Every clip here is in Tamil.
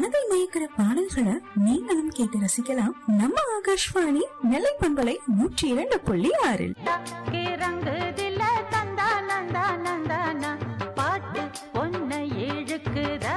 மனதை மயக்கிற பாடல்களை நீங்களும் கேட்டு ரசிக்கலாம் நம்ம ஆகாஷ்வாணி நெல்லை பண்பலை நூற்றி இரண்டு புள்ளி ஆறில் தக்கி ரங்குதில்ல தந்தா நந்தா நந்தானா பாட்டு பொன்னை இழுக்குதா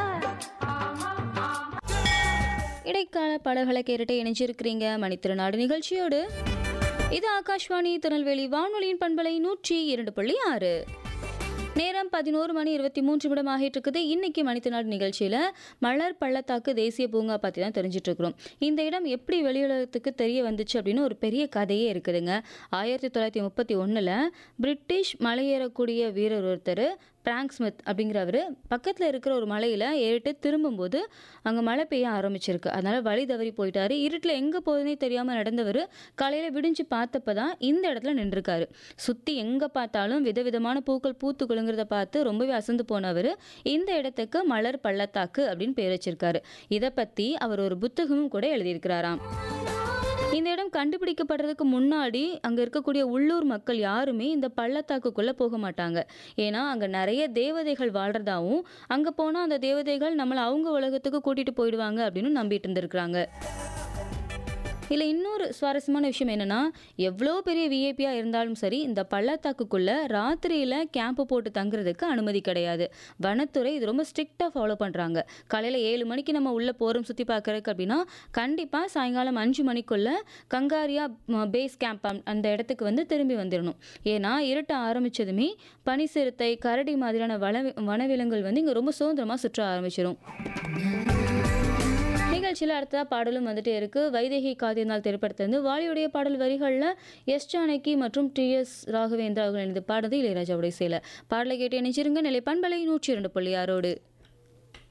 இடைக்கால பாடல்களை கேட்டுட்டு இணைஞ்சிருக்கிறீங்க மணித்திருநாடு நிகழ்ச்சியோடு இது ஆகாஷ்வாணி திருநெல்வேலி வானொலியின் பண்பலை நூற்றி இரண்டு புள்ளி ஆறு நேரம் பதினோரு மணி இருபத்தி மூன்று நிமிடம் ஆகிட்டு இருக்குது இன்னைக்கு மணித்திருநாடு நிகழ்ச்சியில் மலர் பள்ளத்தாக்கு தேசிய பூங்கா பற்றி தான் தெரிஞ்சிட்டு இருக்கிறோம் இந்த இடம் எப்படி வெளியுலகத்துக்கு தெரிய வந்துச்சு அப்படின்னு ஒரு பெரிய கதையே இருக்குதுங்க ஆயிரத்தி தொள்ளாயிரத்தி முப்பத்தி ஒன்றில் பிரிட்டிஷ் மலையேறக்கூடிய வீரர் ஒருத்தர் பிராங்க் ஸ்மித் அப்படிங்கிறவர் பக்கத்தில் இருக்கிற ஒரு மலையில் ஏறிட்டு திரும்பும்போது அங்கே மழை பெய்ய ஆரம்பிச்சிருக்கு அதனால் வழி தவறி போயிட்டாரு இருட்டில் எங்கே போகுதுனே தெரியாமல் நடந்தவர் காலையில் விடிஞ்சு பார்த்தப்ப தான் இந்த இடத்துல நின்றுருக்காரு சுற்றி எங்கே பார்த்தாலும் விதவிதமான பூக்கள் பூத்து குலுங்குறத பார்த்து ரொம்பவே அசந்து போனவர் இந்த இடத்துக்கு மலர் பள்ளத்தாக்கு அப்படின்னு பேர் வச்சிருக்காரு இதை பற்றி அவர் ஒரு புத்தகமும் கூட எழுதியிருக்கிறாராம் இந்த இடம் கண்டுபிடிக்கப்படுறதுக்கு முன்னாடி அங்கே இருக்கக்கூடிய உள்ளூர் மக்கள் யாருமே இந்த பள்ளத்தாக்குக்குள்ளே போக மாட்டாங்க ஏன்னா அங்கே நிறைய தேவதைகள் வாழ்றதாவும் அங்கே போனால் அந்த தேவதைகள் நம்மளை அவங்க உலகத்துக்கு கூட்டிகிட்டு போயிடுவாங்க அப்படின்னு நம்பிட்டு இருந்திருக்கிறாங்க இதில் இன்னொரு சுவாரஸ்யமான விஷயம் என்னென்னா எவ்வளோ பெரிய விஐபியாக இருந்தாலும் சரி இந்த பள்ளத்தாக்குக்குள்ளே ராத்திரியில் கேம்ப்பு போட்டு தங்குறதுக்கு அனுமதி கிடையாது வனத்துறை இது ரொம்ப ஸ்ட்ரிக்டாக ஃபாலோ பண்ணுறாங்க காலையில் ஏழு மணிக்கு நம்ம உள்ளே போகிறோம் சுற்றி பார்க்குறதுக்கு அப்படின்னா கண்டிப்பாக சாயங்காலம் அஞ்சு மணிக்குள்ளே கங்காரியா ம- பேஸ் கேம்ப் அம்- அந்த இடத்துக்கு வந்து திரும்பி வந்துடணும் ஏன்னா இருட்ட ஆரம்பித்ததுமே பனி சிறுத்தை கரடி மாதிரியான வன வனவிலங்குகள் வந்து இங்கே ரொம்ப சுதந்திரமாக சுற்ற ஆரம்பிச்சிடும் நிகழ்ச்சியில் அடுத்ததா பாடலும் வந்துட்டே இருக்கு வைதேகி காத்தியந்தால் திரைப்படத்திலிருந்து வாலியுடைய பாடல் வரிகளில் எஸ் ஜானகி மற்றும் டி எஸ் ராகவேந்திரா அவர்கள் இணைந்து பாடுறது இளையராஜாவுடைய சேலை பாடலை கேட்டு இணைச்சிருங்க நிலை பண்பலை நூற்றி இரண்டு புள்ளி ஆறோடு